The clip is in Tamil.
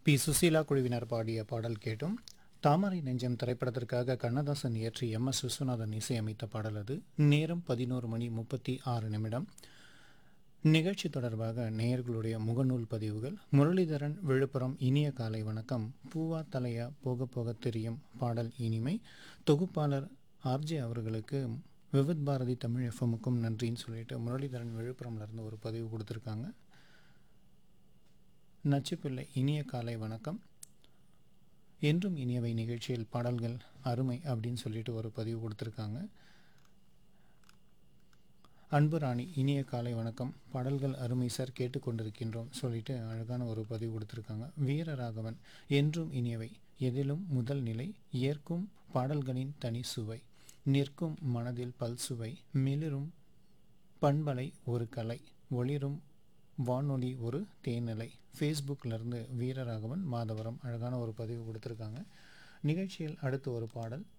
பி சுசீலா குழுவினர் பாடிய பாடல் கேட்டும் தாமரை நெஞ்சம் திரைப்படத்திற்காக கண்ணதாசன் இயற்றி எம் எஸ் விஸ்வநாதன் இசையமைத்த பாடல் அது நேரம் பதினோரு மணி முப்பத்தி ஆறு நிமிடம் நிகழ்ச்சி தொடர்பாக நேயர்களுடைய முகநூல் பதிவுகள் முரளிதரன் விழுப்புரம் இனிய காலை வணக்கம் பூவா தலையா போக போக தெரியும் பாடல் இனிமை தொகுப்பாளர் ஆர்ஜே அவர்களுக்கு விவித் பாரதி தமிழ் எஃப்எம்முக்கும் நன்றின்னு சொல்லிட்டு முரளிதரன் விழுப்புரம்ல இருந்து ஒரு பதிவு கொடுத்துருக்காங்க நச்சுப்பிள்ளை இனிய காலை வணக்கம் என்றும் இனியவை நிகழ்ச்சியில் பாடல்கள் அருமை அப்படின்னு சொல்லிட்டு ஒரு பதிவு கொடுத்துருக்காங்க அன்பு ராணி இனிய காலை வணக்கம் பாடல்கள் அருமை சார் கேட்டுக்கொண்டிருக்கின்றோம் சொல்லிட்டு அழகான ஒரு பதிவு கொடுத்துருக்காங்க வீரராகவன் என்றும் இனியவை எதிலும் முதல் நிலை ஏற்கும் பாடல்களின் தனி சுவை நிற்கும் மனதில் பல்சுவை மிளிரும் பண்பலை ஒரு கலை ஒளிரும் வானொலி ஒரு தேனிலை ஃபேஸ்புக்கிலிருந்து வீரராகவன் மாதவரம் அழகான ஒரு பதிவு கொடுத்துருக்காங்க நிகழ்ச்சியில் அடுத்து ஒரு பாடல்